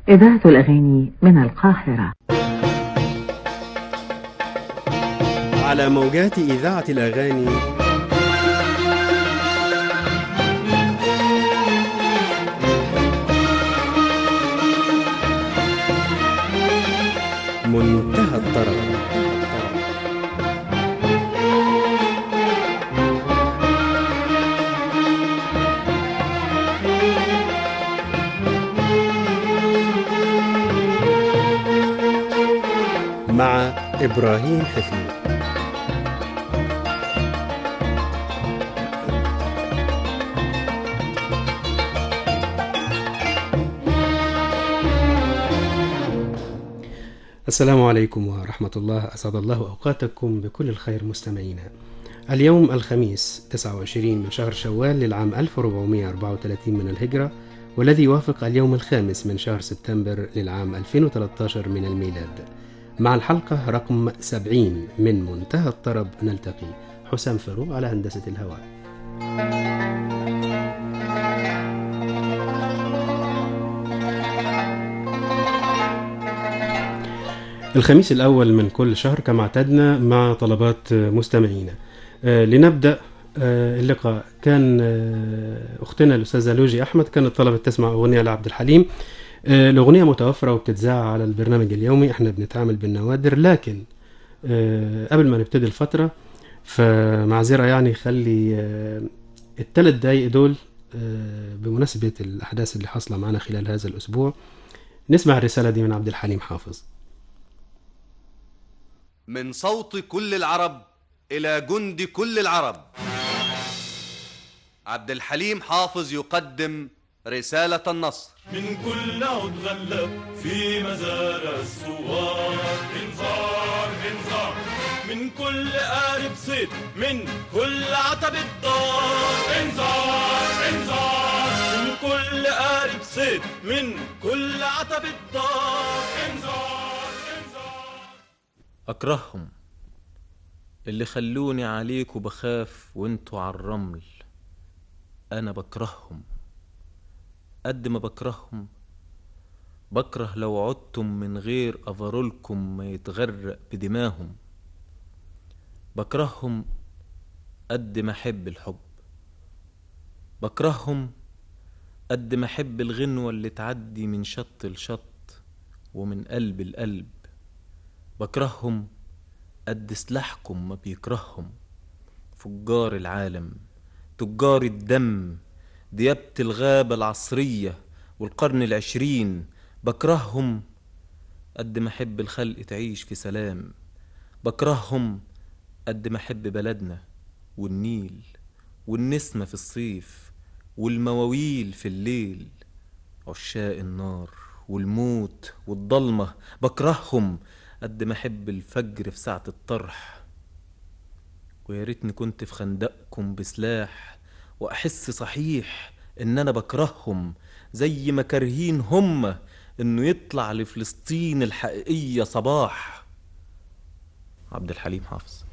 إذاعة الأغاني من القاهرة على موجات إذاعة الأغاني منتهى الطرب مع إبراهيم حفيظ السلام عليكم ورحمة الله أسعد الله أوقاتكم بكل الخير مستمعينا اليوم الخميس 29 من شهر شوال للعام 1434 من الهجرة والذي يوافق اليوم الخامس من شهر سبتمبر للعام 2013 من الميلاد مع الحلقة رقم 70 من منتهى الطرب نلتقي حسام فاروق على هندسة الهواء الخميس الأول من كل شهر كما اعتدنا مع طلبات مستمعينا آه، لنبدأ آه، اللقاء كان آه، أختنا الأستاذة لوجي أحمد كانت طلبت تسمع أغنية لعبد الحليم آه، الأغنية متوفرة وبتتذاع على البرنامج اليومي احنا بنتعامل بالنوادر لكن آه، قبل ما نبتدي الفترة فمعذرة يعني خلي آه، الثلاث دقايق دول آه، بمناسبة الأحداث اللي حاصلة معنا خلال هذا الأسبوع نسمع الرسالة دي من عبد الحليم حافظ من صوت كل العرب إلى جند كل العرب عبد الحليم حافظ يقدم رسالة النصر من كل عود غلة في مزارع الثوار انذار انذار من كل قارب صيد من كل عتب الدار انذار انذار من كل قارب صيد من كل عتب الدار انذار انذار أكرههم اللي خلوني عليكوا بخاف وانتوا على الرمل أنا بكرههم قد ما بكرههم بكره لو عدتم من غير أفرولكم ما يتغرق بدماهم بكرههم قد ما أحب الحب بكرههم قد ما أحب الغنوة اللي تعدي من شط لشط ومن قلب لقلب بكرههم قد سلاحكم ما بيكرههم فجار العالم تجار الدم ديابة الغابة العصرية والقرن العشرين بكرههم قد ما أحب الخلق تعيش في سلام بكرههم قد ما أحب بلدنا والنيل والنسمة في الصيف والمواويل في الليل عشاق النار والموت والضلمة بكرههم قد ما أحب الفجر في ساعة الطرح ويا ريتني كنت في خندقكم بسلاح وأحس صحيح إن أنا بكرههم زي ما كارهين هم إنه يطلع لفلسطين الحقيقية صباح عبد الحليم حافظ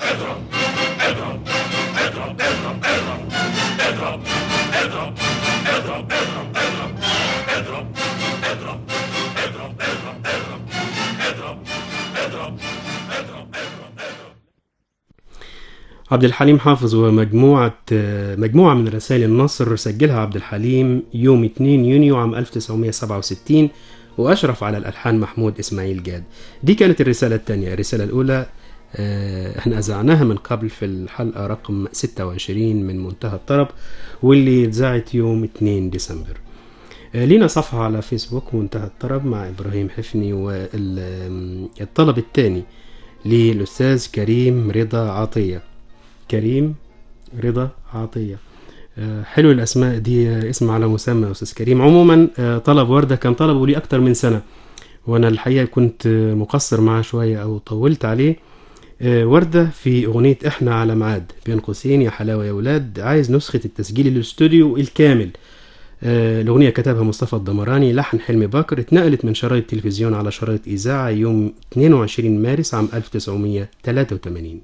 عبد الحليم حافظ ومجموعة مجموعة من رسائل النصر سجلها عبد الحليم يوم 2 يونيو عام 1967 وأشرف على الألحان محمود إسماعيل جاد دي كانت الرسالة الثانية الرسالة الأولى آه، احنا أذعناها من قبل في الحلقة رقم 26 من منتهى الطرب واللي اتذاعت يوم 2 ديسمبر آه، لينا صفحة على فيسبوك منتهى الطرب مع إبراهيم حفني والطلب الثاني للأستاذ كريم رضا عطية كريم رضا عطية آه، حلو الأسماء دي آه، اسم على مسمى يا أستاذ كريم عموما آه، طلب وردة كان طلبه لي أكتر من سنة وأنا الحقيقة كنت آه، مقصر معاه شوية أو طولت عليه آه، وردة في أغنية إحنا على ميعاد بين قوسين يا حلاوة يا ولاد عايز نسخة التسجيل الاستوديو الكامل آه، الأغنية كتبها مصطفى الدمراني لحن حلمي باكر اتنقلت من شرايط تلفزيون على شرايط إذاعة يوم 22 مارس عام 1983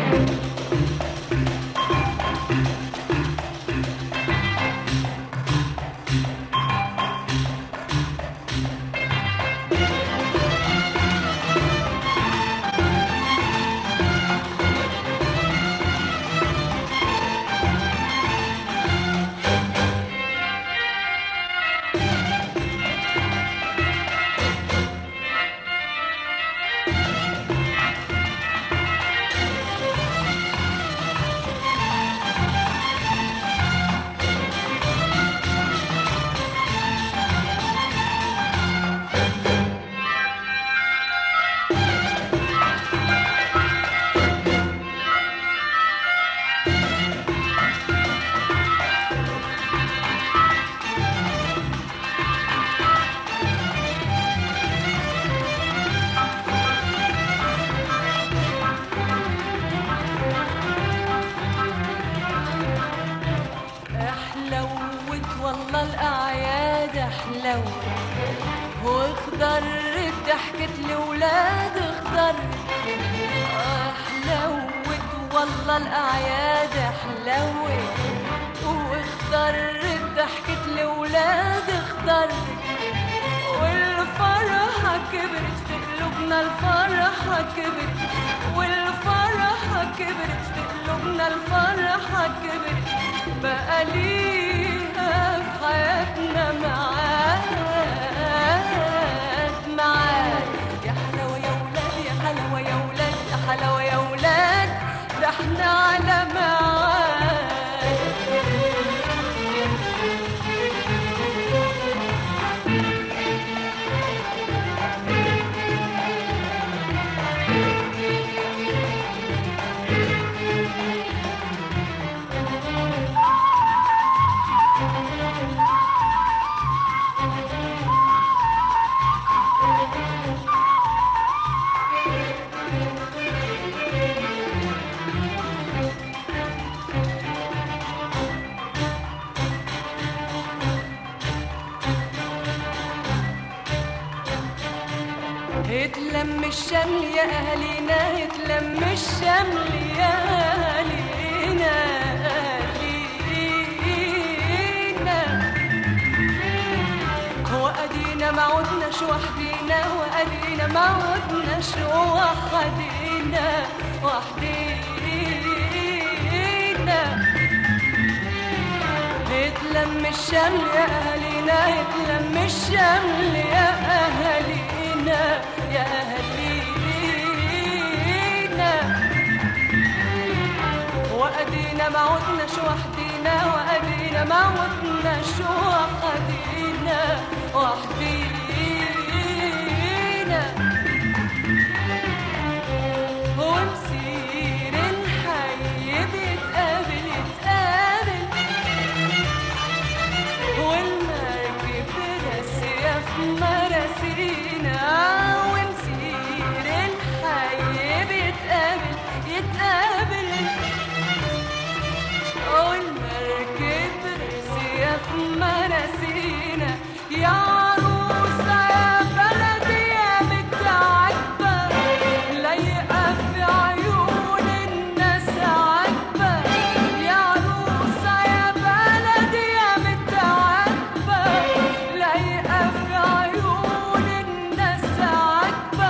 حلوت والله الأعياد حلوت واخضرت ضحكة الولاد اخضرت آه حلوت والله الأعياد حلوت واخضرت ضحكة الولاد اخضرت والفرحة كبرت في قلوبنا الفرحة كبرت والفرحة كبرت في قلوبنا الفرحة كبرت بقى ليها في حياتنا معاد معاد يا حلاوة يا ولاد يا حلاوة يا ولاد يا حلاوة يا ولاد ده احنا على معاد اتلم الشمل يا اهلنا اتلم الشمل يا اهلنا اهلنا وادينا ما عدناش وحدينا وادينا ما عدناش وحدينا وحدينا اتلم الشمل يا اهلنا اتلم الشمل يا اهلنا يا اهلينا وادينا ما عدناش وحدينا وادينا ما عدناش وحدينا وحدينا ومسير الحي بيتقابل يتقابل والمركب راسية في مراسينا ونسير الحي بيتقابل يتقابل والمركب راسية في مراسينا يا عروسة يا بلدي يا متعبة لايقة في عيون الناس عجبة يا عروسة يا بلدي يا متعبة لايقة في عيون الناس عجبة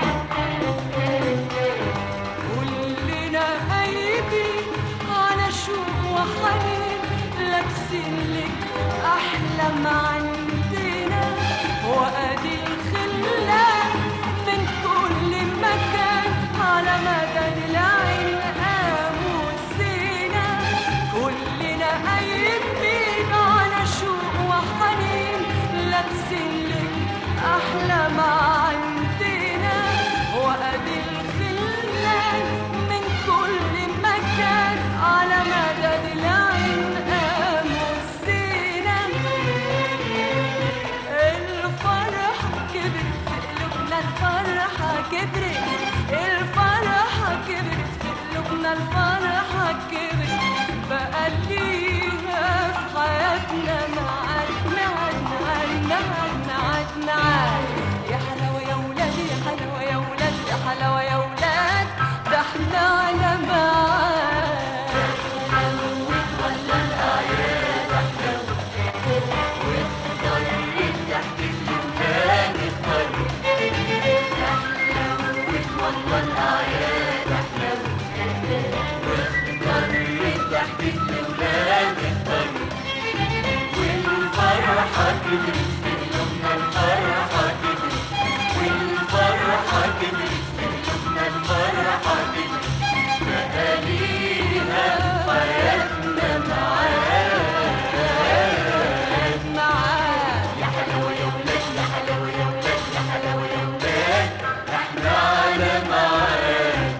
كلنا قايبين على شوق وحنين لابسين لك احلى ما عندنا وادي الخلان من كل مكان على مدى العين قاموا الزينة كلنا قايبين على شوق وحنين لابسين لك احلى ما عندنا وادي الخلان من كل مكان على مدد العين قاموا الزينة الفرح كبرت في قلوبنا الفرحة كبرت والفرحة كبرت في قلوبنا الفرحة كبرت بقى ليها حياتنا معاك معاك يا حلاوة يا ولاد يا حلاوة يا ولاد يا حلاوة يا ولاد احنا على معاك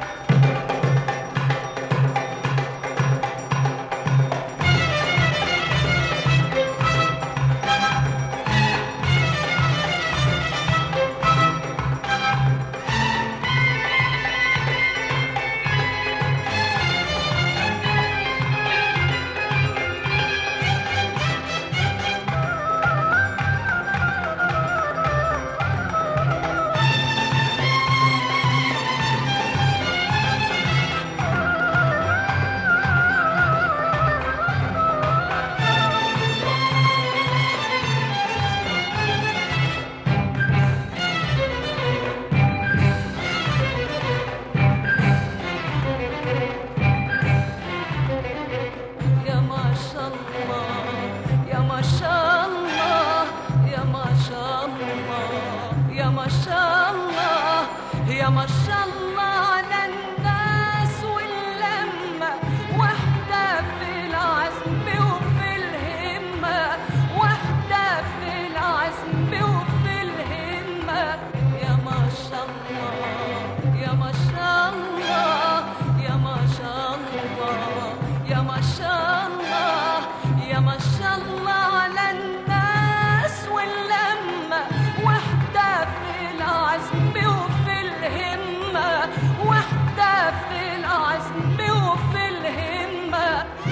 يا ما شاء الله يا ما شاء الله يا ما شاء الله يا ما شاء الله يا ما شاء الله على الناس واللمة وحدة في العزم وفي الهمة وحدة في العزم وفي الهمة يا ما شاء الله يا ما شاء الله يا ما شاء الله يا ما شاء الله يا ما شاء الله على الناس واللمة وحدة في العزم وفي الهمة وحدة في العزم وفي الهمة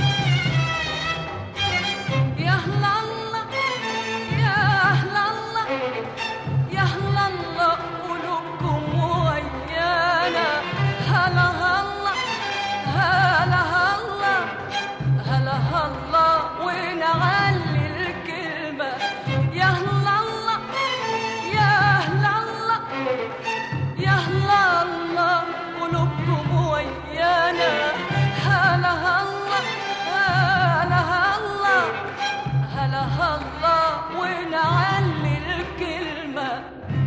يا أهل الله يا أهل الله يا أهل الله قلوبكم ويانا هلا هلا هلا هلا هلا هلا ونعلي الكلمة يا أهل الله يا أهل الله يا أهل الله قلوبكم ويانا هلا هلا هلا هلا هلا هلا ونعلي الكلمة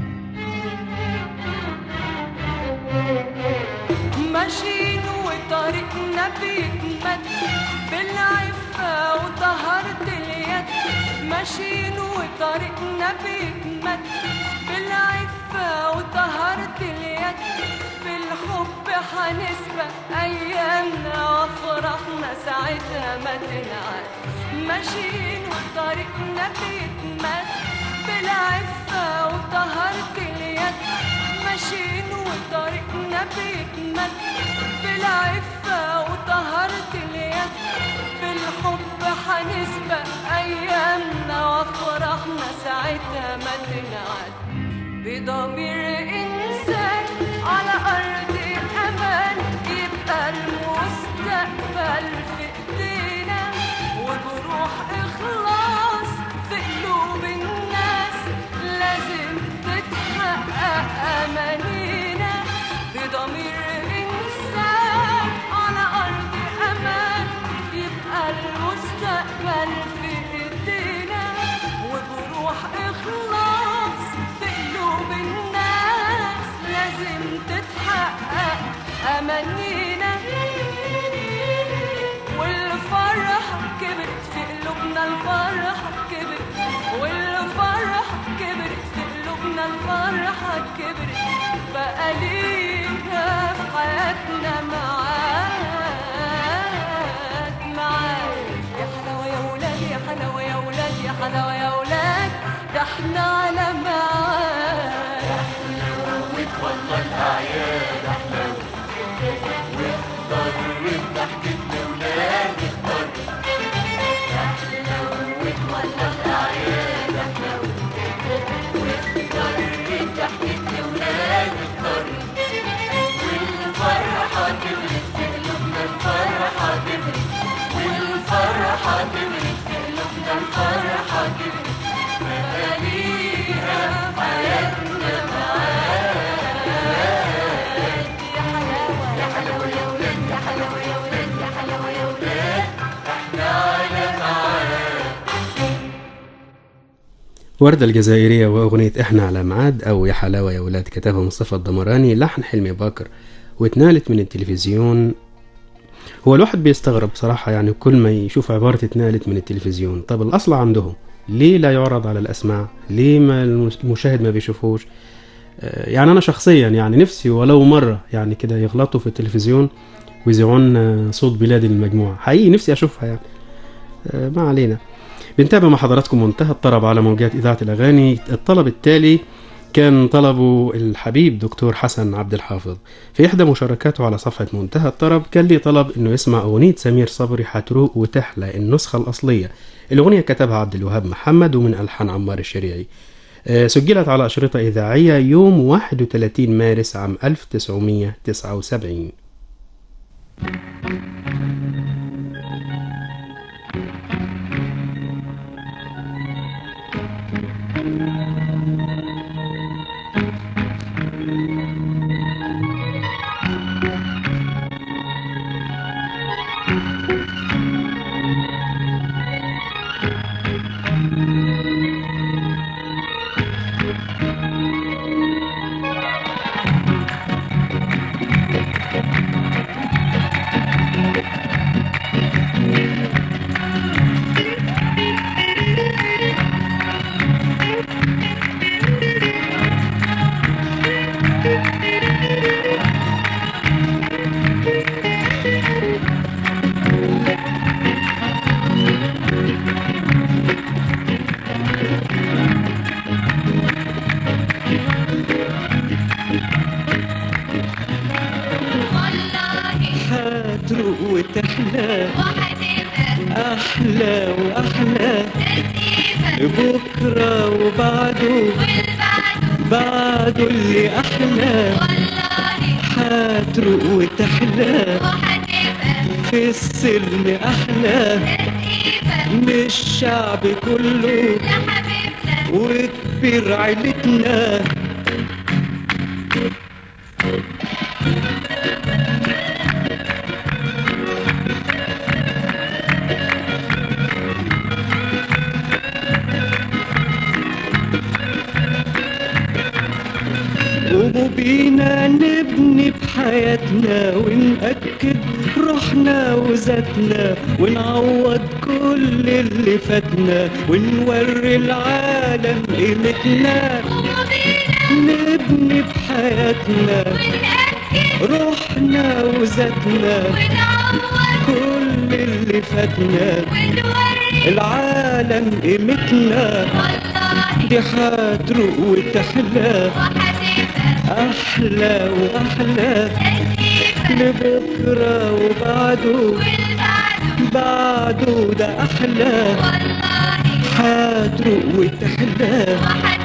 ماشيين وطريقنا بيتمد بالعفة وطهارة اليد ماشيين وطريقنا بيتمد بالعفة وطهارة اليد بالحب حنسبق أيامنا وأفراحنا ساعتها ما تنعاد ماشيين وطريقنا بيتمد بالعفة وطهارة اليد ماشيين وطريقنا بيتمد بالعفة وطهارة اليد بالحب حنسبق أيامنا وأفراحنا ساعتها ما تنعاد بضمير إنسان على أرض أمان يبقى المستقبل في إيدينا وبروح إخلاص في قلوب الناس لازم تتحقق أمانينا بضمير إنسان على أرض أمان يبقى المستقبل في إيدينا وبروح إخلاص في قلوب الناس لازم تتحقق أمانينا والفرحة كبرت في قلوبنا الفرحة كبرت والفرحة كبرت في قلوبنا الفرحة كبرت بقى ليها في حياتنا معاك معاك يا حلاوة يا ولاد يا حلاوة يا ولاد يا حلاوة يا ولاد ده احنا على معاك والله الأعياد أحلى واختار ضحكة الأولاد اختار حلوت والله الأعياد أحلى واختار ضحكة الأولاد اختار والفرحة كبرت في قلوبنا الفرحة كبرت والفرحة كبرت في قلوبنا الفرحة كبرت بقى ليها حياتنا معاك يا حلاوة يا حلاوة يا ولاد يا حلاوة يا ولاد يا حلاوة يا ولاد احنا على معاك وردة الجزائرية وأغنية إحنا على ميعاد أو يا حلاوة يا ولاد كتبها مصطفى الدمراني لحن حلمي باكر واتنقلت من التلفزيون هو الواحد بيستغرب بصراحة يعني كل ما يشوف عبارة اتنقلت من التلفزيون طب الأصل عندهم ليه لا يعرض على الأسماع ليه ما المش- المشاهد ما بيشوفوش آه، يعني أنا شخصيا يعني نفسي ولو مرة يعني كده يغلطوا في التلفزيون ويذيعون صوت بلاد المجموعة حقيقي نفسي أشوفها يعني آه، ما علينا بنتابع مع حضراتكم منتهى الطرب على موجات إذاعة الأغاني الطلب التالي كان طلبه الحبيب دكتور حسن عبد الحافظ في إحدى مشاركاته على صفحة منتهى الطرب كان لي طلب إنه يسمع أغنية سمير صبري حتروق وتحلى النسخة الأصلية الأغنية كتبها عبد الوهاب محمد ومن ألحان عمار الشريعي آه، سجلت على أشرطة إذاعية يوم 31 مارس عام 1979 حتروق وتحلى أحلى وأحلى بكرة وبعده بعده اللي أحلى حتروق وتحلى في السلم أحلى من الشعب كله وكبير عيلتنا وبينا نبني بحياتنا ونأكد روحنا وذاتنا ونعوض كل اللي فاتنا ونوري العالم قيمتنا نبني بحياتنا روحنا وذاتنا كل اللي فاتنا العالم قيمتنا دي حتروق وتحلى أحلى وأحلى لبكرة وبعده بعده ده أحلى حتروق وتحلى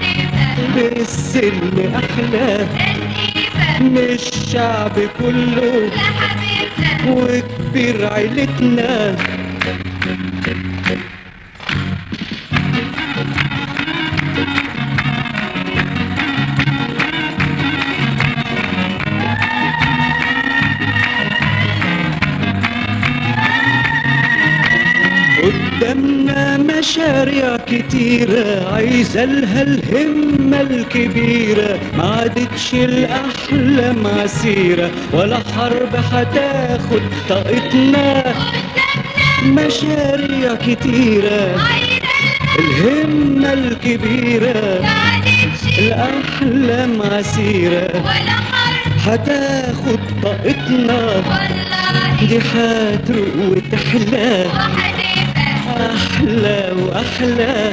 بالسلم أحلى من الشعب كله وكبير عيلتنا قدامنا مشاريع كتيرة عايزة لها الهمة الكبيرة ما عادتش الأحلام عسيرة ولا حرب هتاخد طاقتنا مشاريع كتيرة الهمة الكبيرة الأحلام عسيرة هتاخد طاقتنا دي حتروق وتحلى أحلى وأحلى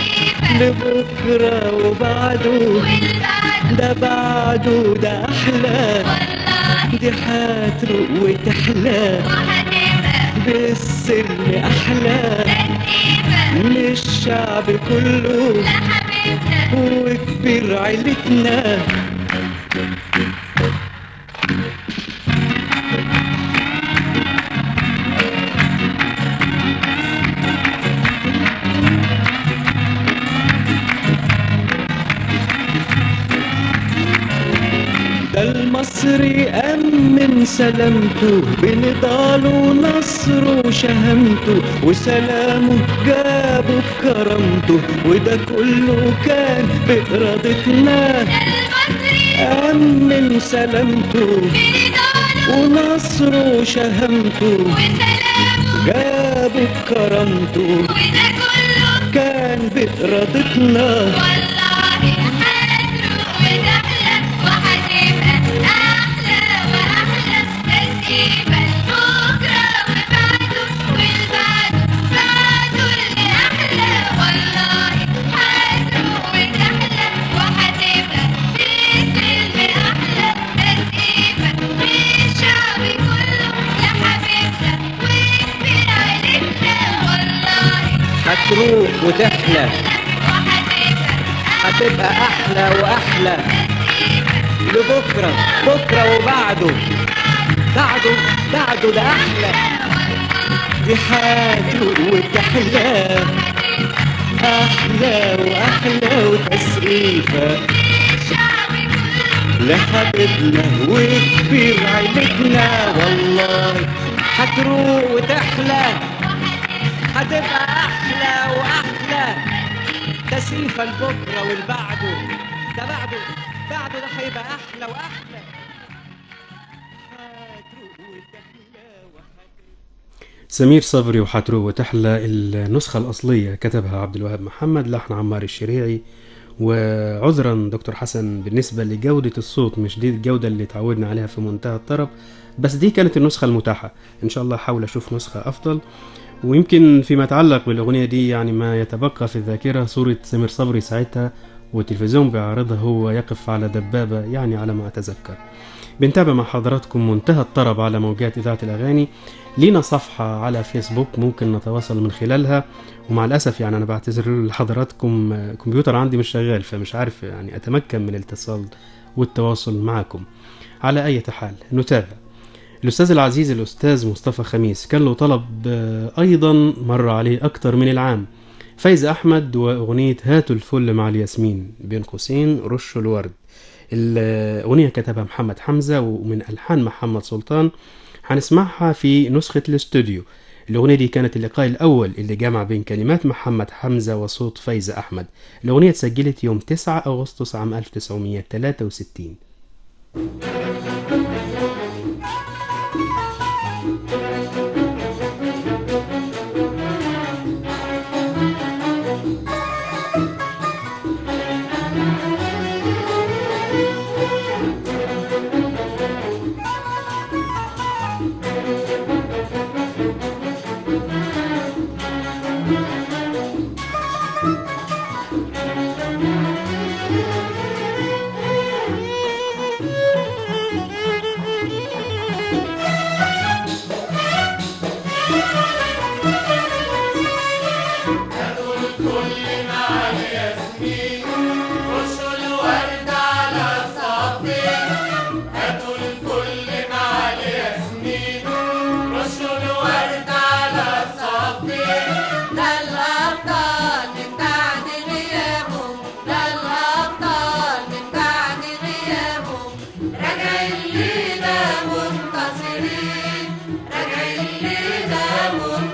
لبكرة وبعده ده بعده ده أحلى دي حتروق وتحلى بالسلم أحلى من الشعب كله وكبير عيلتنا ده المصري أمن سلامته بنضاله ونصره وشهامته وسلامه جابه بكرامته وده كله كان بإرادتنا أمن سلامته ونصره وشهامته جابه بكرامته كان بإرادتنا هتروق وتحلى هتبقى أحلى وأحلى لبكرة بكرة وبعده بعده بعده ده أحلى دي هتروق وتحلى أحلى وأحلى وتسقيفة لحبيبنا وكبير عيلتنا والله هتروق وتحلى هتبقى احلى واحلى تسيفة لبكره والبعده ده بعده بعده ده هيبقى احلى واحلى هتروق وتحلى وهتبقى سمير صبري وحتروق وتحلى النسخة الأصلية كتبها عبد الوهاب محمد لحن عمار الشريعي وعذرا دكتور حسن بالنسبة لجودة الصوت مش دي الجودة اللي تعودنا عليها في منتهى الطرب بس دي كانت النسخة المتاحة إن شاء الله أحاول أشوف نسخة أفضل ويمكن فيما يتعلق بالأغنية دي يعني ما يتبقى في الذاكرة صورة سمير صبري ساعتها والتلفزيون بيعرضها هو يقف على دبابة يعني على ما أتذكر بنتابع مع حضراتكم منتهى الطرب على موجات إذاعة الأغاني لينا صفحة على فيسبوك ممكن نتواصل من خلالها ومع الأسف يعني أنا بعتذر لحضراتكم آه، الكمبيوتر عندي مش شغال فمش عارف يعني أتمكن من الاتصال والتواصل معكم على أي حال نتابع الأستاذ العزيز الأستاذ مصطفى خميس كان له طلب آه، أيضا مر عليه أكتر من العام فايز أحمد وأغنية هاتوا الفل مع الياسمين بين قوسين رش الورد الأغنية كتبها محمد حمزة ومن ألحان محمد سلطان هنسمعها في نسخة الاستوديو الأغنية دي كانت اللقاء الأول اللي جمع بين كلمات محمد حمزة وصوت فايز أحمد الأغنية اتسجلت يوم 9 أغسطس عام 1963 ده الأبطال من بعد غيابهم ده الأبطال من بعد غيابهم راجعين لينا منتصرين راجعين لينا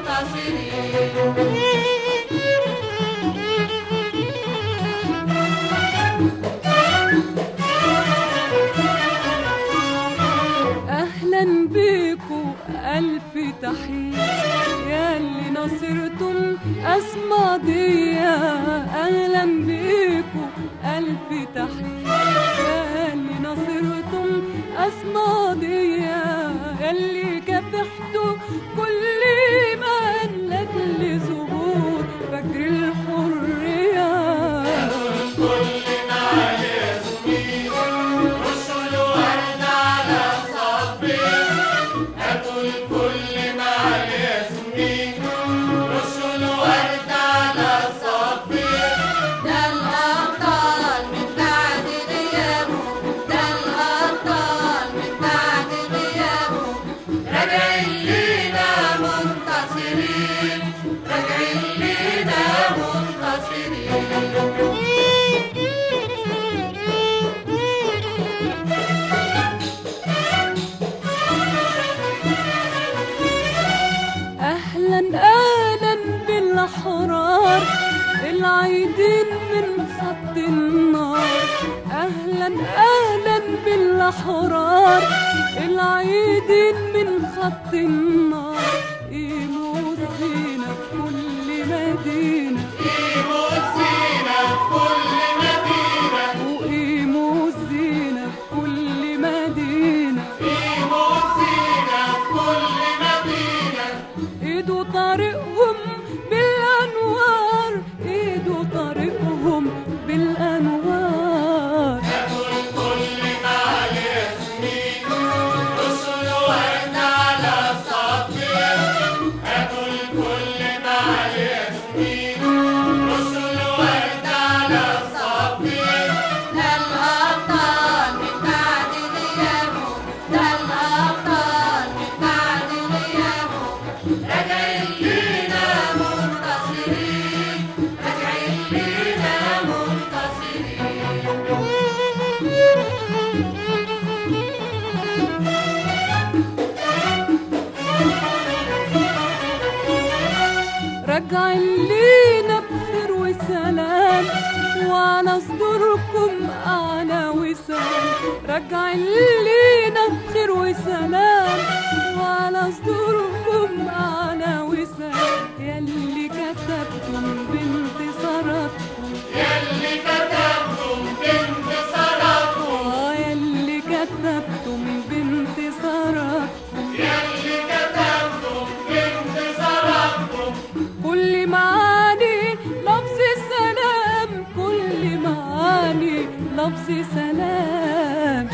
منتصرين اهلا بيكو الف تحيه يا اللي نصرتم اسمى ضيا اهلا بيكو الف تحيه يا اللي نصرتم اسمى ضيا يا اللي كافحتوا كل ما لاجل ظهور فجر الحريه ده الأبطال من بعد غيابهم ده الأبطال من بعد غيابهم راجعين لينا منتصرين راجعين لينا منتصرين بالأحرار العايدين من خط النار أهلا أهلا بالأحرار العايدين من خط النار قيموا الزينة في كل مدينة وقيموا الزينة في كل مدينة ايدوا طريقهم بالانوار ايدوا طريقهم بالانوار راجعين لينا بخير وسلام وعلى صدوركم أعلى وسام راجعين لينا بخير وسلام وعلى صدوركم أعلى وسام يلي كتبتم بانتصاراتكم يلي كتبتم بانتصاراتكم يلي كتبتم بانتصاراتكم كل معاني لفظ سلام كل معاني لفظ سلام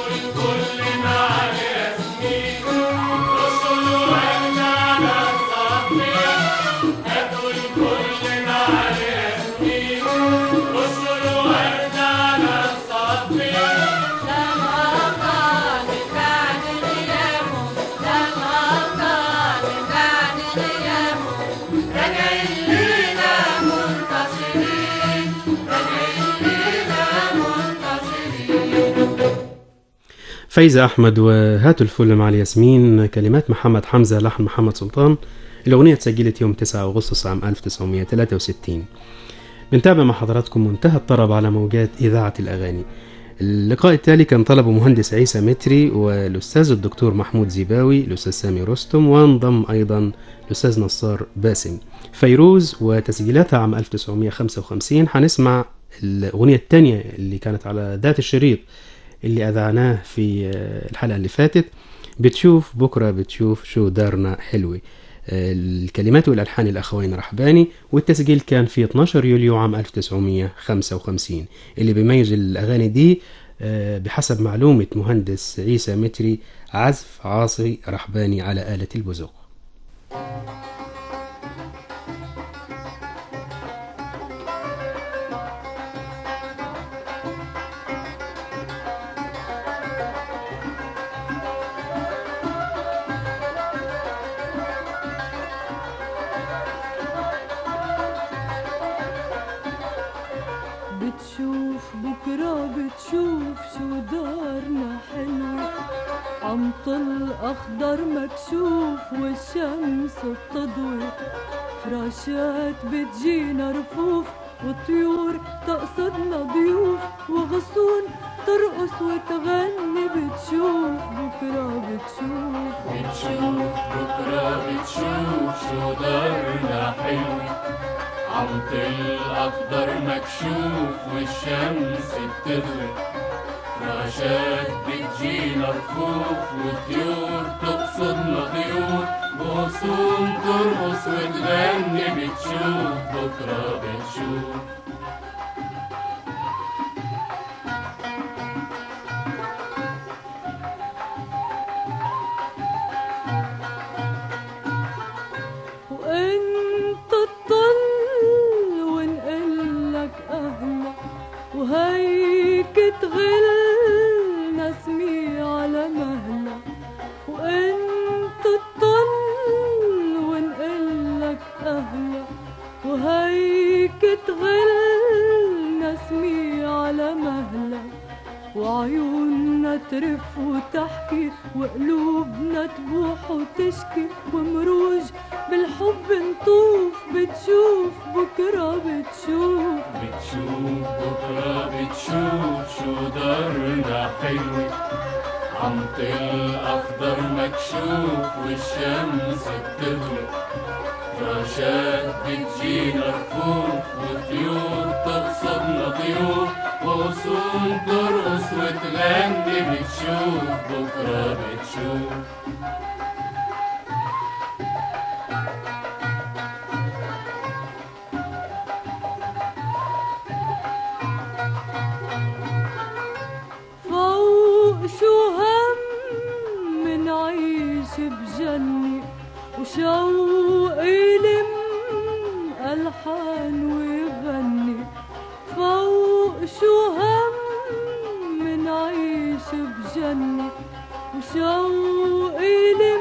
فايزة أحمد وهاتوا الفل مع الياسمين كلمات محمد حمزة لحن محمد سلطان الأغنية اتسجلت يوم 9 أغسطس عام 1963 بنتابع مع حضراتكم منتهى الطرب على موجات إذاعة الأغاني اللقاء التالي كان طلبه مهندس عيسى متري والأستاذ الدكتور محمود زيباوي الأستاذ سامي رستم وانضم أيضا الأستاذ نصار باسم فيروز وتسجيلاتها عام 1955 هنسمع الأغنية الثانية اللي كانت على ذات الشريط اللي أذعناه في الحلقة اللي فاتت بتشوف بكرة بتشوف شو دارنا حلوة الكلمات والألحان الأخوين رحباني والتسجيل كان في 12 يوليو عام 1955 اللي بيميز الأغاني دي بحسب معلومة مهندس عيسى متري عزف عاصي رحباني على آلة البزوق بتشوف بكرة بتشوف شو دارنا حلوة عم طل أخضر مكشوف والشمس بتضوي فراشات بتجينا رفوف وطيور تقصدنا ضيوف وغصون ترقص وتغني بتشوف بكرة بتشوف بتشوف بكرة بتشوف شو دارنا حلو عمطل أخضر مكشوف والشمس بتضوي فراشات بتجينا رفوف وطيور تقصدنا ضيوف وغصون ترقص وتغني بتشوف بكرة بتشوف وانت تطل ونقلك اهلا وهيك تغل نسمي على مهلا وانت تطل ونقلك اهلا وهيك تغل ترف وتحكي وقلوبنا تبوح وتشكي ومروج بالحب نطوف بتشوف بكرة بتشوف بتشوف بكرة بتشوف شو دارنا حلوة عمطل أخضر مكشوف والشمس بتغرب فراشات بتجينا رفوف وطيور تقصدنا ضيوف وغصون ترقص وتغني بتشوف بكرة بتشوف فوق شو هم منعيش بجنة وشوق يلم ألحان ويغني فوق شو هم منعيش بجنة وشوق يلم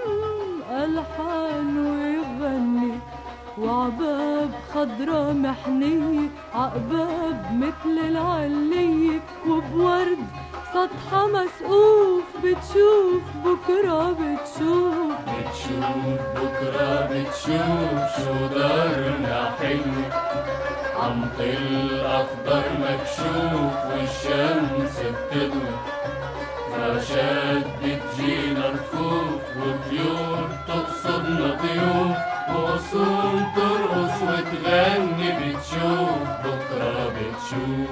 ألحان ويغني وعباب خضرا محنية عقباب مثل العلية وبورد سطحة مسقوف بتشوف بكرة بتشوف بتشوف بكرة بتشوف شو دارنا حلو عمطل أخضر مكشوف والشمس بتضوي فراشات بتجينا رفوف وطيور تقصدنا ضيوف وغصون ترقص وتغني بتشوف بكرة بتشوف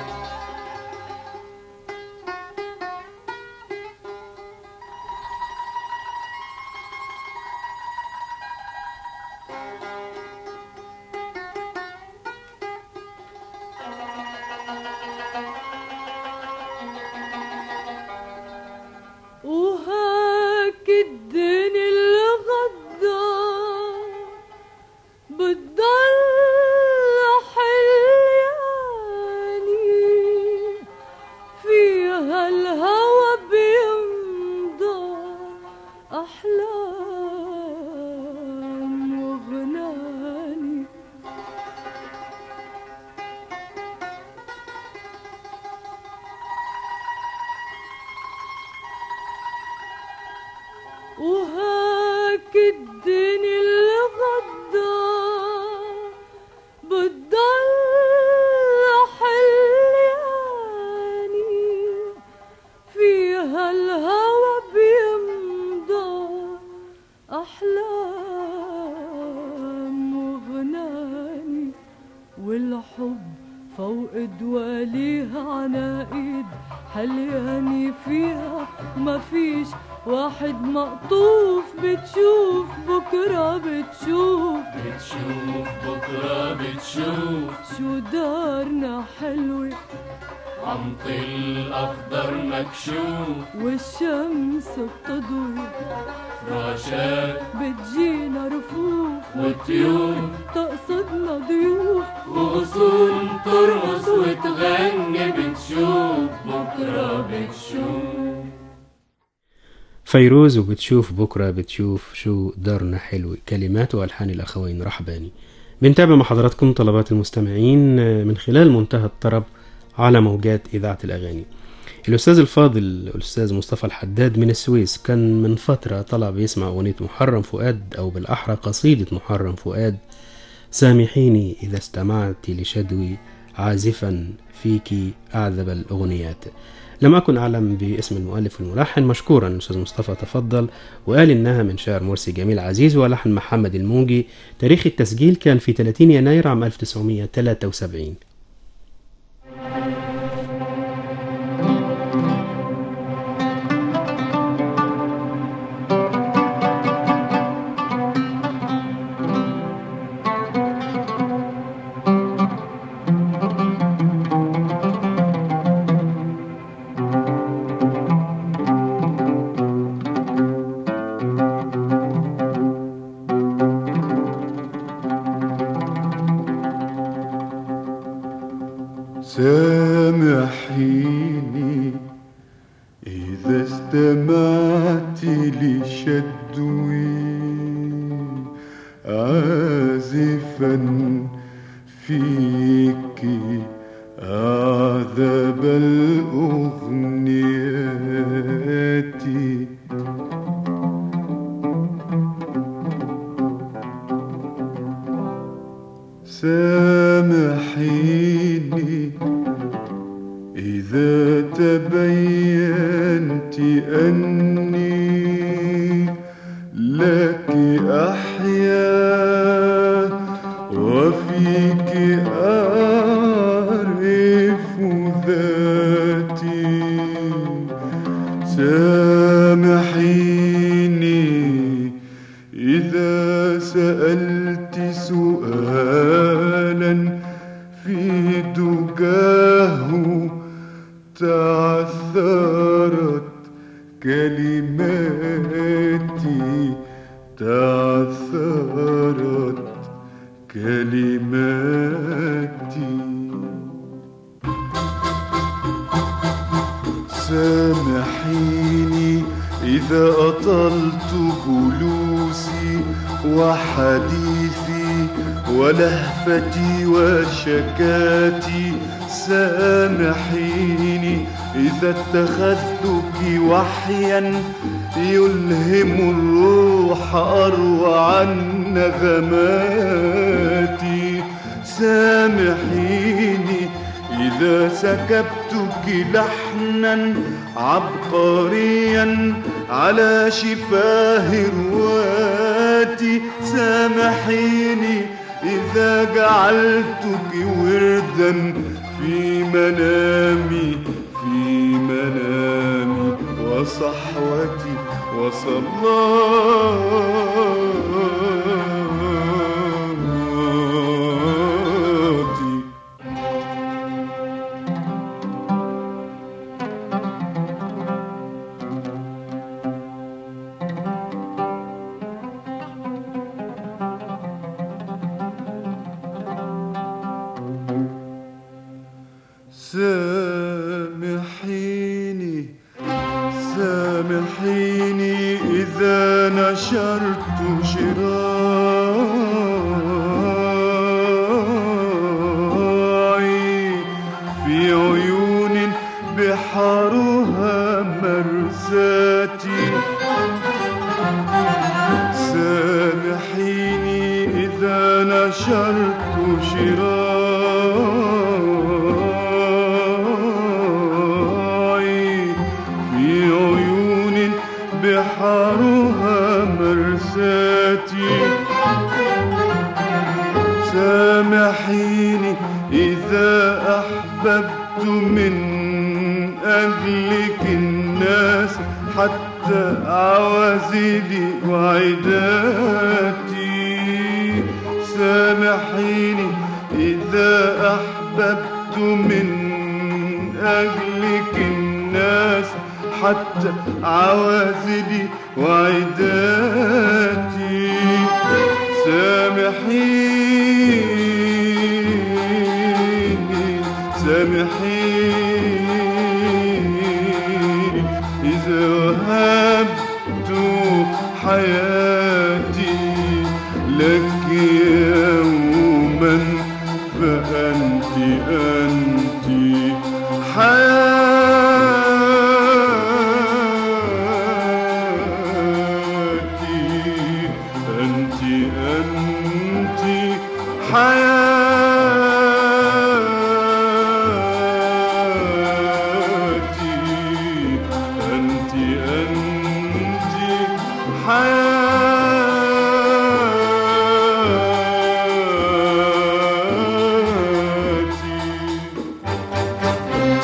وهاك الدنيا الغدا بتضل حلياني فيها الهوى بيمضى أحلام وغناني وهاك الدنيا الغدا بتضل حلياني فيها الهوى بيمضى أحلام وغناني والحب فوق دواليها عناقيد حلياني فيها ما فيش واحد مقطوف بتشوف بكرة بتشوف بتشوف بكرة بتشوف شو دارنا حلوة عمطل أخضر مكشوف والشمس بتضوي فراشات بتجينا رفوف وطيور تقصدنا ضيوف وغصون ترقص وتغني بتشوف بكرة بتشوف فيروز وبتشوف بكرة بتشوف شو دارنا حلو كلمات وألحان الأخوين رحباني بنتابع مع حضراتكم طلبات المستمعين من خلال منتهى الطرب على موجات إذاعة الأغاني الأستاذ الفاضل الأستاذ مصطفى الحداد من السويس كان من فترة طلب يسمع أغنية محرم فؤاد أو بالأحرى قصيدة محرم فؤاد سامحيني إذا استمعت لشدوي عازفا فيك أعذب الأغنيات لم أكن أعلم باسم المؤلف والملحن مشكورا الأستاذ مصطفى تفضل وقال إنها من شعر مرسي جميل عزيز ولحن محمد الموجي تاريخ التسجيل كان في 30 يناير عام 1973 سامحيني إذا استمعت لشدوي عازفا فيك أعذب الأغنيات أحيا وفيك أعرف ذاتي سامحيني إذا سألت سؤالا في دجاه تعثرت كلماتي تعثرت كلماتي سامحيني إذا أطلت جلوسي وحديثي ولهفتي وشكاتي سامحيني إذا اتخذتك وحيا يلهم الروح أروع النغمات سامحيني إذا سكبتك لحنا عبقريا على شفاه رواتي سامحيني إذا جعلتك وردا في منامي في منامي وصحوتي وصلاتي سامحيني سامحيني إذا نشرت شراعي في عيون بحرها مرساتي سامحيني إذا نشرت شراعي في عيون بحرها مرساتي سامحيني إذا أحببت من أجلك الناس حتى عوازلي وعداتي سامحيني إذا أحببت من أجلك الناس حتى عوازلي وعداتي سامحيني سامحيني إذا وهبت حياتي لك يوما فأنت أنت حياتي أنت أنت حياتي أنت أنت حياتي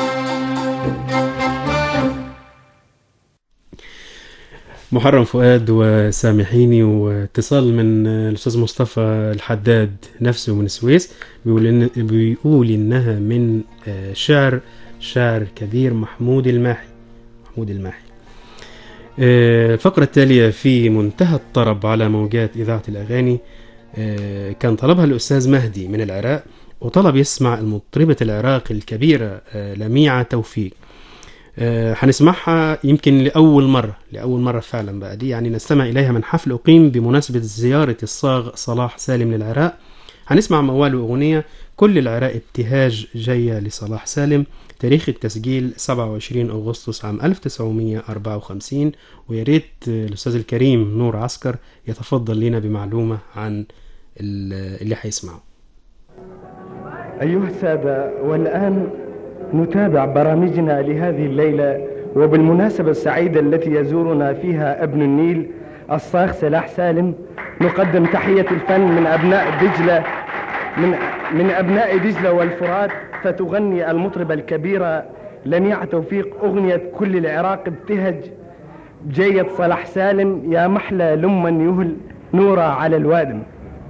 محرم فؤاد وسامحيني واتصال من الاستاذ مصطفى الحداد نفسه من السويس بيقول إن بيقول انها من آه، شعر شاعر كبير محمود الماحي محمود الماحي آه، الفقرة التالية في منتهى الطرب على موجات إذاعة الأغاني آه، كان طلبها الأستاذ مهدي من العراق وطلب يسمع المطربة العراق الكبيرة آه، لميعة توفيق آه، هنسمعها يمكن لأول مرة لأول مرة فعلا بقى دي يعني نستمع إليها من حفل أقيم بمناسبة زيارة الصاغ صلاح سالم للعراق هنسمع موال أغنية كل العراق ابتهاج جاية لصلاح سالم تاريخ التسجيل 27 أغسطس عام 1954 ويا ريت آه، الأستاذ الكريم نور عسكر يتفضل لنا بمعلومة عن ال- اللي هيسمعه أيها السادة والآن نتابع برامجنا لهذه الليلة وبالمناسبة السعيدة التي يزورنا فيها ابن النيل الصاغ سلاح سالم نقدم تحية الفن من أبناء دجلة من من أبناء دجلة والفرات فتغني المطربة الكبيرة لميع توفيق أغنية كل العراق ابتهج بجية صلاح سالم يا محلى لما يهل نورا على الوادم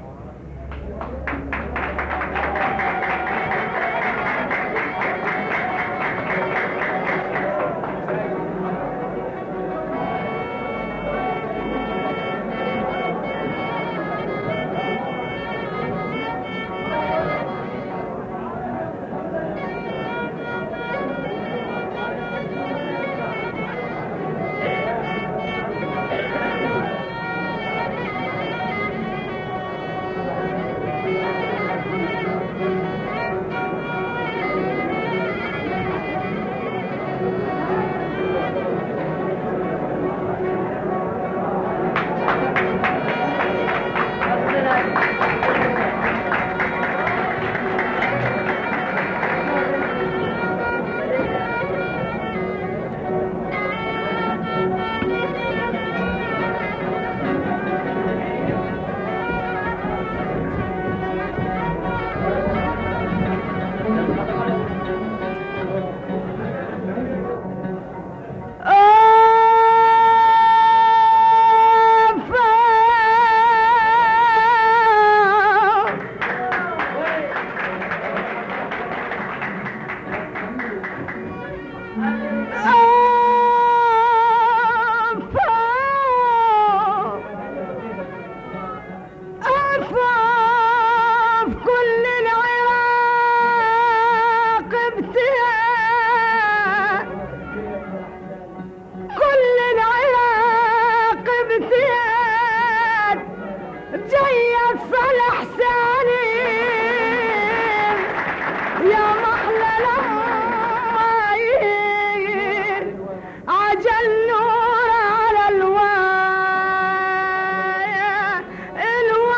كل العراق ابتهاج كل العراق ابتهاج جاي صلح سالم يا محلى العمايل عجل نور على الوايا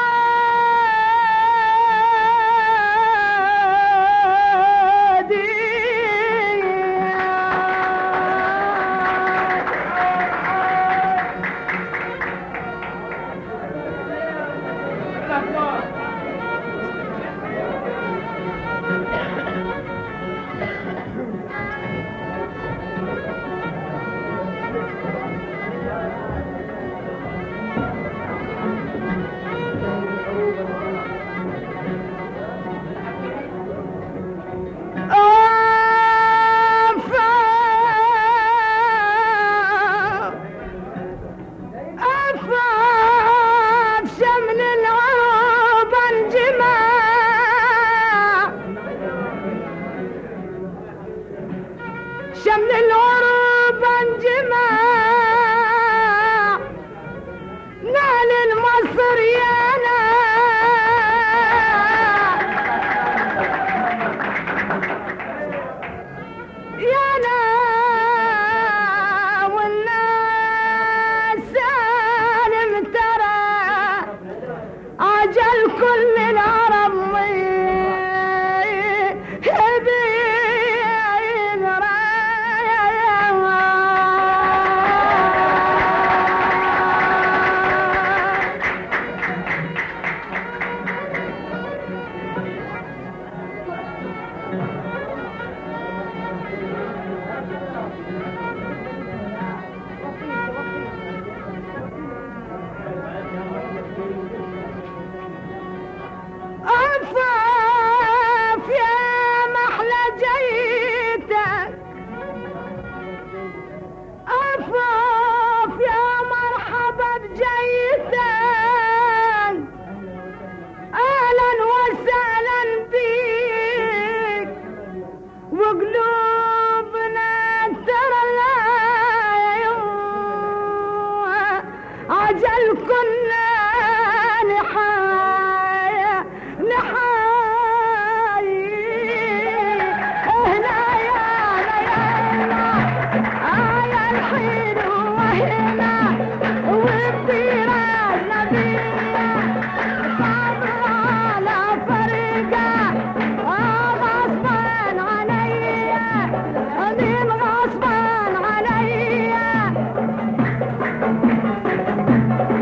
أفاف شمل العروب انجماع شمل العروب انجماع نال المصر يا يا لا والناس سالم ترى عجل كل العرب هبين رايا أفاف يا محلى جيتك أفاف يا مرحبا بجيتك أهلا وسهلا بيك وقلوبنا ترى عجل كنا نحايا نحايا هنا يا ليالنا آيا الحين وهنا وبديرة نبينا صبر على فرقة غصبا عليا من غصبا عليا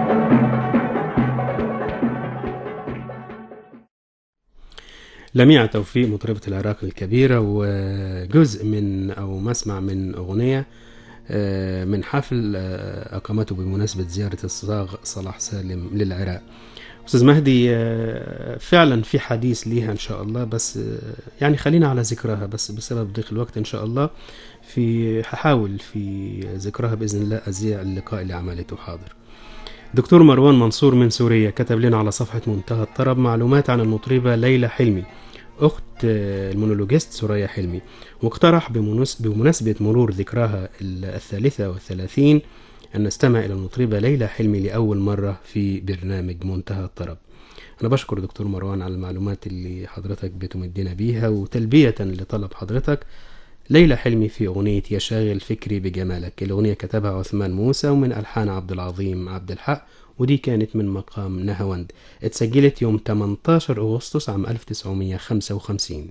لميع توفيق مطربة العراق الكبيرة وجزء من أو مسمع من أغنية آه، من حفل آه، أقامته بمناسبة زيارة الصاغ صلاح سالم للعراق أستاذ مهدي آه، فعلا في حديث ليها إن شاء الله بس آه، يعني خلينا على ذكرها بس بسبب ضيق الوقت إن شاء الله في هحاول في ذكرها بإذن الله أذيع اللقاء اللي عملته حاضر دكتور مروان منصور من سوريا كتب لنا على صفحة منتهى الطرب معلومات عن المطربة ليلى حلمي أخت آه، المونولوجيست سوريا حلمي واقترح بمناس- بمناسبة مرور ذكراها الثالثة والثلاثين أن نستمع إلى المطربة ليلى حلمي لأول مرة في برنامج منتهى الطرب أنا بشكر دكتور مروان على المعلومات اللي حضرتك بتمدنا بيها وتلبية لطلب حضرتك ليلى حلمي في أغنية يا شاغل فكري بجمالك الأغنية كتبها عثمان موسى ومن ألحان عبد العظيم عبد الحق ودي كانت من مقام نهاوند اتسجلت يوم 18 أغسطس عام 1955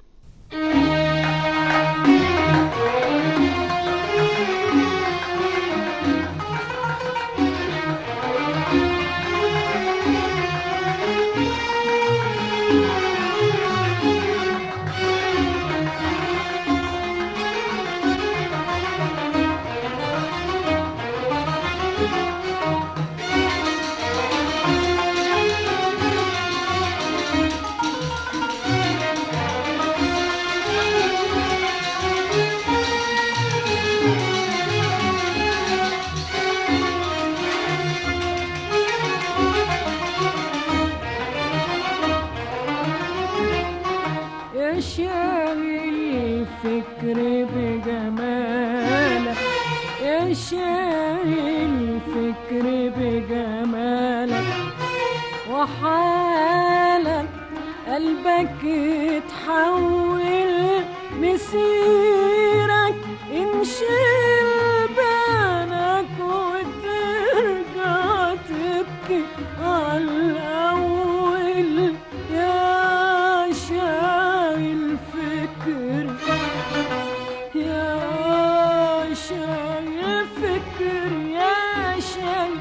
يا شاغل فكري بجمالك يا شاغل فكري بجمالك وحالك قلبك اتحول مسيرك انشل بالك وترجع تبكي عالأول يا شايل فكري يا شايل فكري يا شايل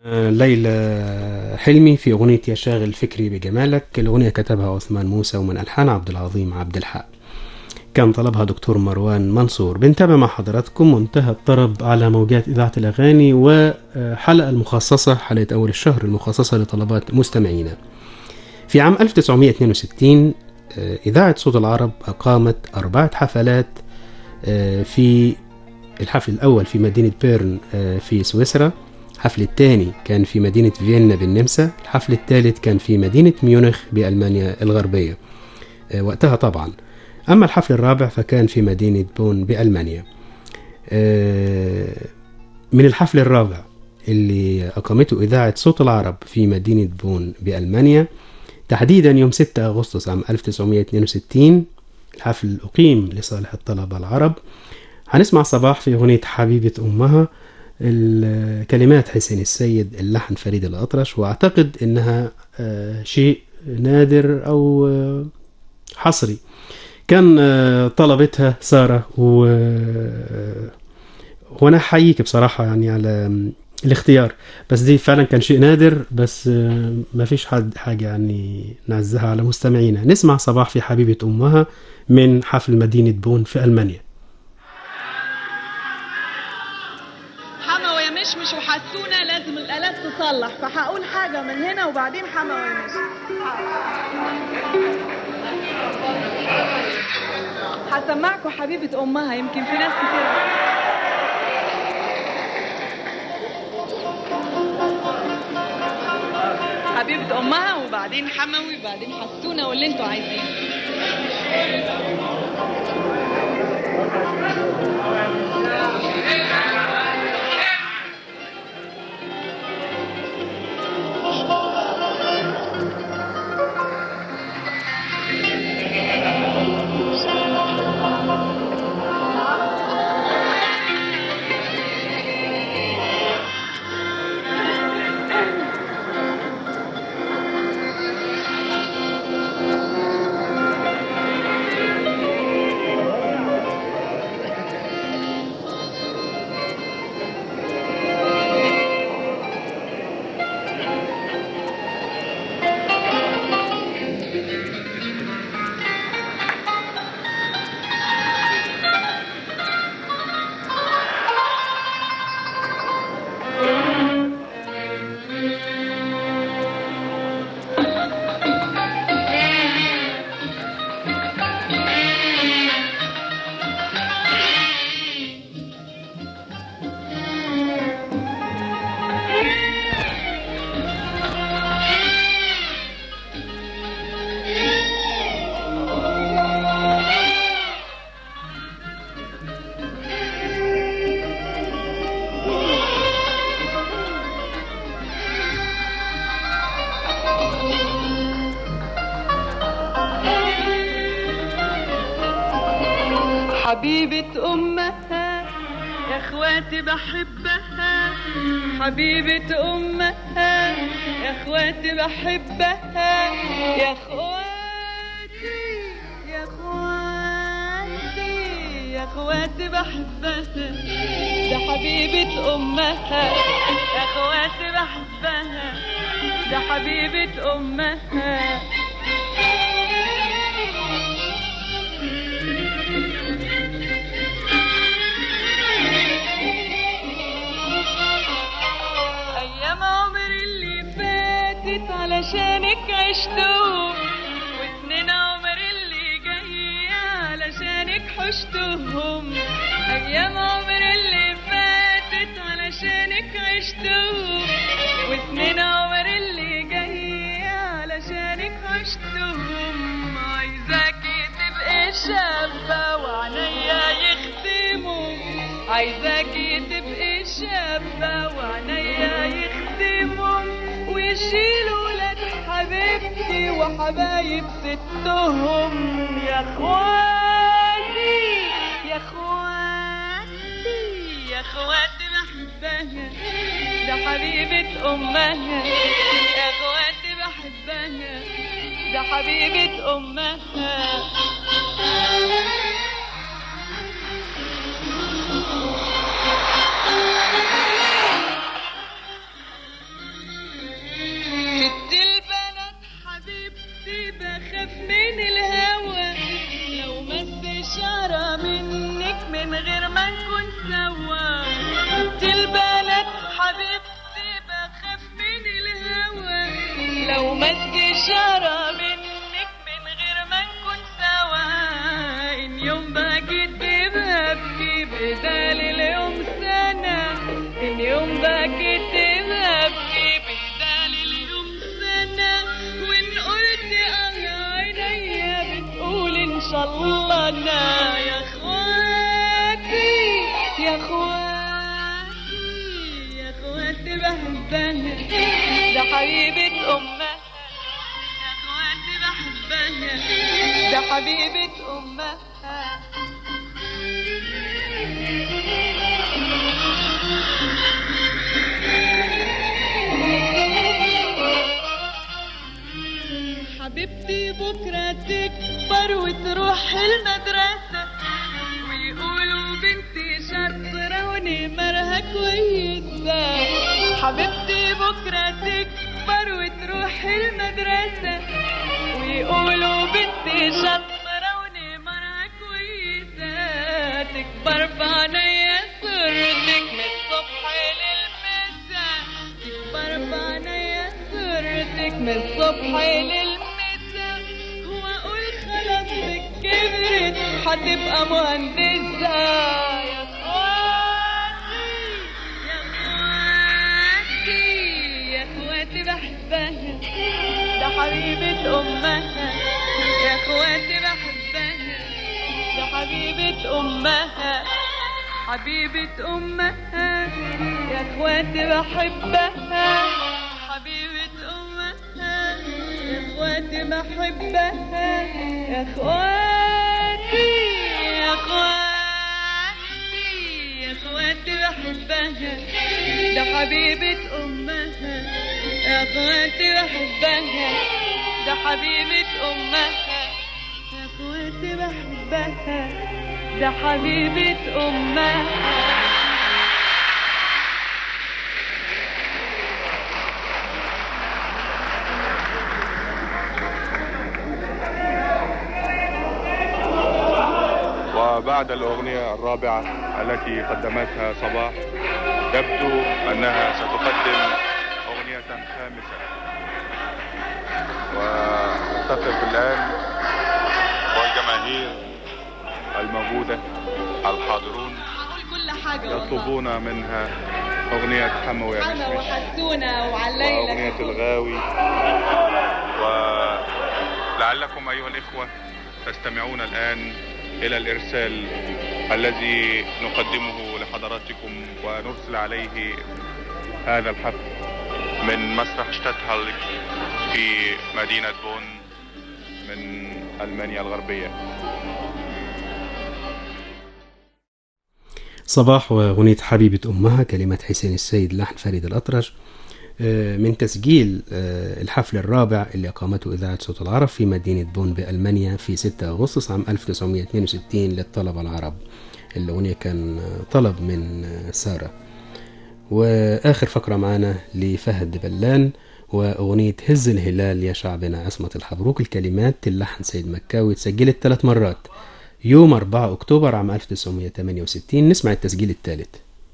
ليلى حلمي في أغنية يا شاغل فكري بجمالك الأغنية كتبها عثمان موسى ومن ألحان عبد العظيم عبد الحق كان طلبها دكتور مروان منصور بنتابع مع حضراتكم منتهى الطرب على موجات إذاعة الأغاني وحلقة المخصصة حلقة أول الشهر المخصصة لطلبات مستمعينا في عام 1962 آه، إذاعة صوت العرب أقامت أربعة حفلات آه، في الحفل الأول في مدينة بيرن آه، في سويسرا الحفل الثاني كان في مدينة فيينا بالنمسا الحفل الثالث كان في مدينة ميونخ بألمانيا الغربية آه، وقتها طبعا أما الحفل الرابع فكان في مدينة بون بألمانيا آه، من الحفل الرابع اللي أقامته إذاعة صوت العرب في مدينة بون بألمانيا تحديدا يوم 6 أغسطس عام 1962 الحفل أقيم لصالح الطلبة العرب هنسمع صباح في أغنية حبيبة أمها الكلمات حسين السيد اللحن فريد الأطرش وأعتقد إنها آه، شيء نادر أو آه، حصري كان آه، طلبتها سارة و آه، وانا احييك بصراحه يعني على الاختيار بس دي فعلا كان شيء نادر بس آه، ما فيش حد حاجه يعني نعزها على مستمعينا نسمع صباح في حبيبه امها من حفل مدينه بون في المانيا حما ويا مشمش وحسونا لازم الآلات تصلح فهقول حاجة من هنا وبعدين حما ويا مشمش هسمعكوا حبيبة أمها يمكن في ناس كتير حبيبة أمها وبعدين حموي وبعدين حسونا واللي انتوا عايزينه حبيبة أمها يا اخواتي بحبها حبيبة أمها يا اخواتي بحبها يا اخواتي يا اخواتي يا اخواتي بحبها ده حبيبة أمها يا اخواتي بحبها ده حبيبة أمها أيام عمري اللي فاتت علشانك عشتهم وسنين عمري اللي جاية علشانك حشتهم أيام عمري اللي فاتت علشانك عشتهم وسنين عمري اللي جاية علشانك عشتهم عايزاكي تبقي شابة وعنيا يخدموا عايزاكي تبقي شابة وعنيا يخدموا ويشيلوا ولاد حبيبتي وحبايب ستهم يا اخواتي يا اخواتي يا اخواتي بحبها ده حبيبة امها يا اخواتي بحبها ده حبيبة امها حبيبتي بخاف من الهوى لو مد شعرة منك من غير ما نكون سوا إن يوم بجيت ببكي بدال اليوم سنة إن يوم بجيت ببكي بدال اليوم سنة وإن قلت أنا عينيا بتقول إن شاء الله أنا يا إخواتي يا إخواتي يا إخواتي بحبها ده حبيبة أمها يا إخواتي بحبها ده حبيبة أمها حبيبتي بكرة تكبر وتروح المدرسة ويقولوا بنتي شاطرة ونمرها كويسة حبيبتي بكرة تكبر وتروح المدرسة ويقولوا بنتي شاطرة ونمرها كويسة تكبر في عينيا صورتك من الصبح للمساء تكبر في عينيا صورتك من الصبح للمساء واقول خلاص كبرت هتبقى مهندسة يا اخواتي يا اخواتي يا اخواتي بحبها ده حبيبة امها يا اخواتي بحبها ده حبيبة امها حبيبة امها يا اخواتي بحبها حبيبة امها يا اخواتي بحبها يا اخواتي يا اخواتي يا اخواتي بحبها ده حبيبة امها يا اخواتي بحبها ده حبيبة امها يا اخواتي بحبها ده حبيبة امها وبعد الأغنية الرابعة التي قدمتها صباح يبدو أنها ستقدم أغنية خامسة ونتفق الآن والجماهير الموجودة الحاضرون هقول كل حاجة والله يطلبون منها أغنية حمو يا حنا مشمش وحسونة وعليلة وأغنية الغاوي ولعلكم أيها الإخوة تستمعون الآن إلى الإرسال الذي نقدمه لحضراتكم ونرسل عليه هذا الحفل من مسرح شتاتهالك في مدينة بون من ألمانيا الغربية صباح وأغنية حبيبة أمها كلمات حسين السيد لحن فريد الأطرش آه، من تسجيل آه، الحفل الرابع اللي أقامته إذاعة صوت العرب في مدينة بون بألمانيا في 6 أغسطس عام 1962 للطلبة العرب الأغنية كان آه، طلب من آه، سارة وآخر فقرة معانا لفهد بلان وأغنية هز الهلال يا شعبنا عصمة الحبروك الكلمات اللحن سيد مكاوي اتسجلت ثلاث مرات يوم 4 أكتوبر عام 1968 نسمع التسجيل الثالث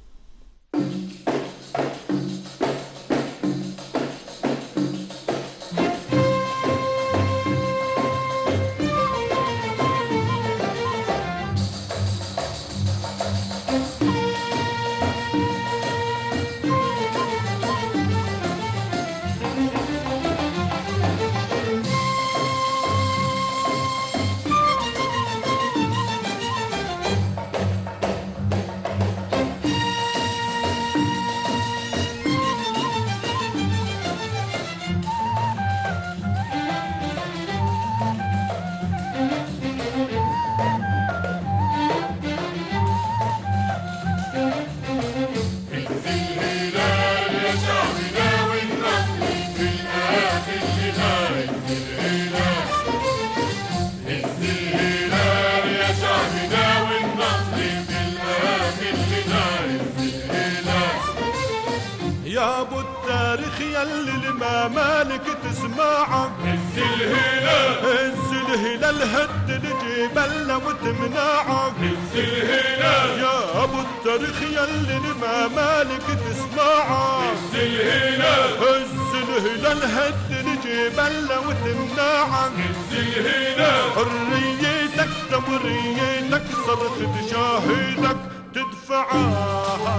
يا ابو التاريخ يلي الممالك تسمعك هز الهلال هز الهلال هد الجبل وتمنعك هز الهلال يا ابو التاريخ يلي الممالك تسمعك هز الهلال هز الهلال هد الجبل وتمنعك هز الهلال حريتك تمريتك صرخة شاهدك تدفعها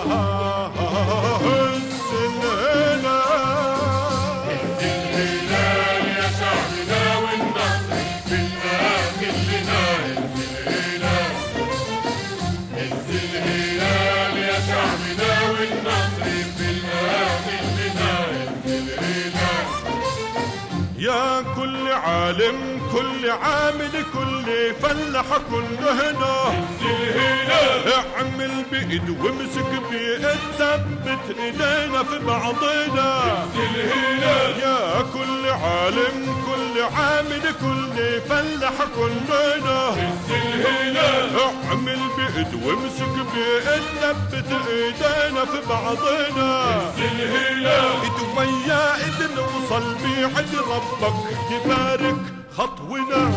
هز الهلال هز الهلال يا شعبنا والنصر في الآخر لنا هز الهلال هز الهلال يا شعبنا والنصر في الآخر لنا هز الهلال يا كل عالم كل عامل كل فلاح كل هنا اعمل بايد وامسك بايد ثبت ايدينا في بعضنا يا كل عالم كل عامل كل فلاح كلنا اعمل بايد وامسك بايد ثبت ايدينا في بعضنا ايد ويا ايد نوصل بعد ربك يبارك خطونا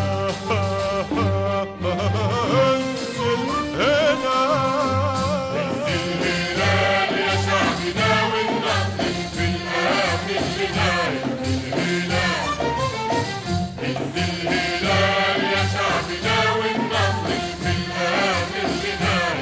انزل هنا انزل الهلال يا شعبنا والنصر في الاخر لنا انزل الهلال يا شعبنا والنصر في الاخر لنا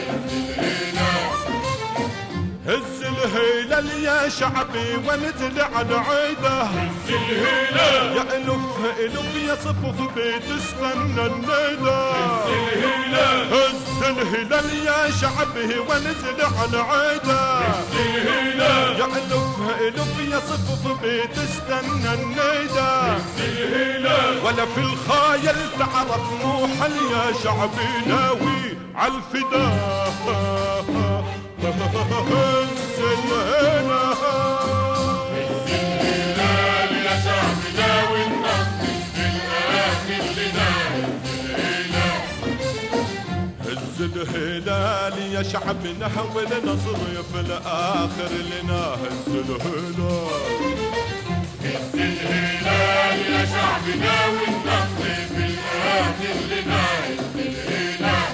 هز الهلال يا شعبي وانزل على عيده هز الهلال يا الف الف يا صفوف بتستنى الندى هز الهلال هز الهلال يا شعبي وانزل على عيده هز الهلال يا الف الف يا صفوف بتستنى الندى هز الهلال ولا في الخايل تعرف موحل يا شعبي ناوي عالفداء هز الهلال هز الهلال يا شعبنا والنصر في الآخر لنا هز الهلال يا شعبنا والنصر في الآخر لنا هز الهلال هز الهلال يا شعبنا والنصر في الآخر لنا هز الهلال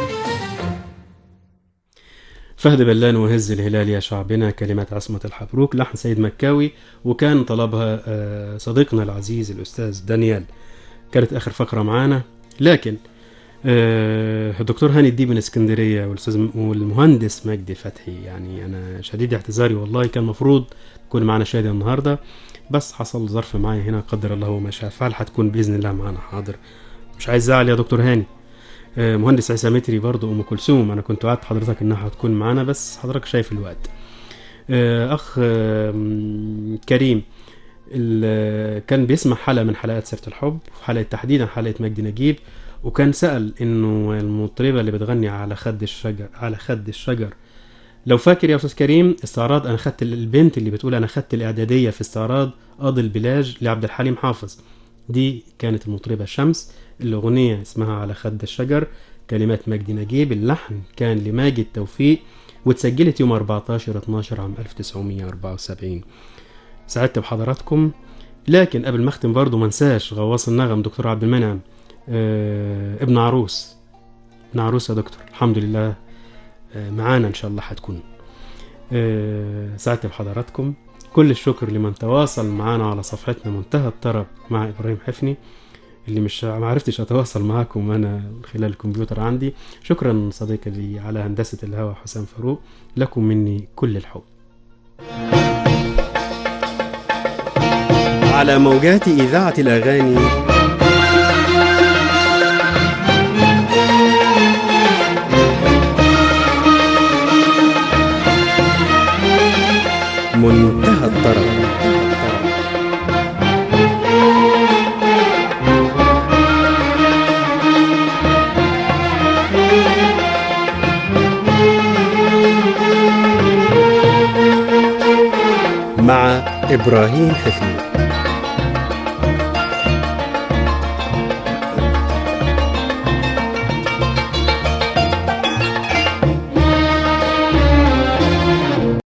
فهد بلان وهز الهلال يا شعبنا كلمات عصمة الحبروك لحن سيد مكاوي وكان طلبها آه، صديقنا العزيز الأستاذ دانيال كانت آخر فقرة معانا لكن آه، الدكتور هاني الديب من اسكندرية والأستاذ م- والمهندس مجدي فتحي يعني أنا شديد اعتذاري والله كان المفروض تكون معنا شادي النهاردة بس حصل ظرف معايا هنا قدر الله وما شاء فعل هتكون بإذن الله معانا حاضر مش عايز زعل يا دكتور هاني آه، مهندس عيسى متري برضه ام كلثوم انا كنت وعدت حضرتك انها هتكون معانا بس حضرتك شايف الوقت آه، اخ آه، م- كريم ال- كان بيسمع حلقه من حلقات سيره الحب حلقه تحديدا حلقه مجدي نجيب وكان سال انه المطربه اللي بتغني على خد الشجر على خد الشجر لو فاكر يا استاذ كريم استعراض انا خدت البنت اللي بتقول انا خدت الاعداديه في استعراض قاضي البلاج لعبد الحليم حافظ دي كانت المطربة شمس الأغنية اسمها على خد الشجر كلمات مجدي نجيب اللحن كان لماجد توفيق واتسجلت يوم 14 12 عام 1974 سعدت بحضراتكم لكن قبل ما اختم برضه ما انساش غواص النغم دكتور عبد المنعم آه ابن عروس ابن عروس يا دكتور الحمد لله آه معانا ان شاء الله هتكون آه سعدت بحضراتكم كل الشكر لمن تواصل معنا على صفحتنا منتهى الطرب مع ابراهيم حفني اللي مش ما عرفتش اتواصل معاكم انا من خلال الكمبيوتر عندي شكرا صديقي لي على هندسه الهواء حسام فاروق لكم مني كل الحب على موجات اذاعه الاغاني منتهى الطرب مع إبراهيم حفيظ